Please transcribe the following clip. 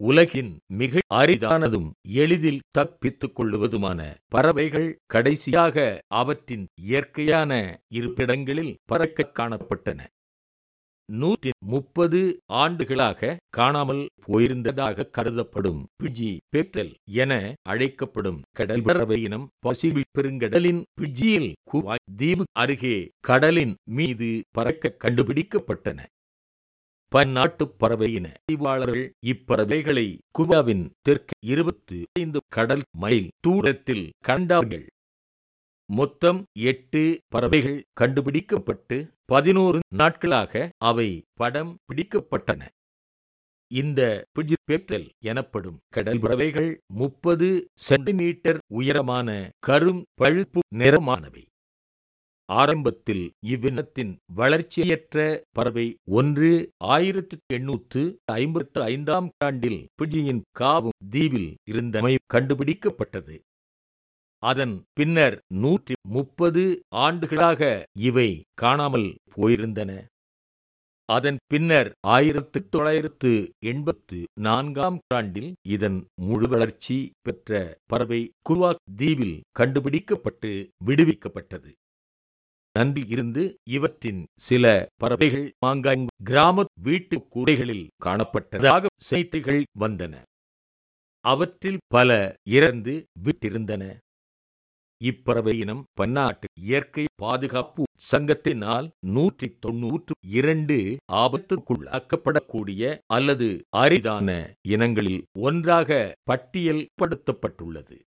உலகின் மிக அரிதானதும் எளிதில் தப்பித்துக் கொள்ளுவதுமான பறவைகள் கடைசியாக அவற்றின் இயற்கையான இருப்பிடங்களில் பறக்க காணப்பட்டன நூற்றி முப்பது ஆண்டுகளாக காணாமல் போயிருந்ததாக கருதப்படும் பிஜி பெப்டல் என அழைக்கப்படும் கடல் பறவை இனம் பசிபிக் பெருங்கடலின் பிஜியில் குவாய் தீவு அருகே கடலின் மீது பறக்க கண்டுபிடிக்கப்பட்டன பன்னாட்டு பறவையின ஆய்வாளர்கள் இப்பறவைகளை குவாவின் தெற்கு இருபத்து ஐந்து கடல் மைல் தூரத்தில் கண்டார்கள் மொத்தம் எட்டு பறவைகள் கண்டுபிடிக்கப்பட்டு பதினோரு நாட்களாக அவை படம் பிடிக்கப்பட்டன இந்த பிஜிபெப்டல் எனப்படும் கடல் பறவைகள் முப்பது சென்டிமீட்டர் உயரமான கரும் பழுப்பு நிறமானவை ஆரம்பத்தில் இவ்வினத்தின் வளர்ச்சியற்ற பறவை ஒன்று ஆயிரத்தி எண்ணூற்று ஐம்பத்து ஐந்தாம் ஆண்டில் பிஜியின் காவும் தீவில் இருந்தமை கண்டுபிடிக்கப்பட்டது அதன் பின்னர் நூற்றி முப்பது ஆண்டுகளாக இவை காணாமல் போயிருந்தன அதன் பின்னர் ஆயிரத்து தொள்ளாயிரத்து எண்பத்து நான்காம் ஆண்டில் இதன் முழு வளர்ச்சி பெற்ற பறவை குர்வாக் தீவில் கண்டுபிடிக்கப்பட்டு விடுவிக்கப்பட்டது நன்றி இருந்து இவற்றின் சில பறவைகள் மாங்காங் கிராம வீட்டு கூடைகளில் காணப்பட்டதாக செய்திகள் வந்தன அவற்றில் பல இறந்து விட்டிருந்தன இப்பறவை இனம் பன்னாட்டு இயற்கை பாதுகாப்பு சங்கத்தினால் நூற்றி தொன்னூற்று இரண்டு ஆபத்துக்குள்ளாக்கப்படக்கூடிய அல்லது அரிதான இனங்களில் ஒன்றாக பட்டியல் படுத்தப்பட்டுள்ளது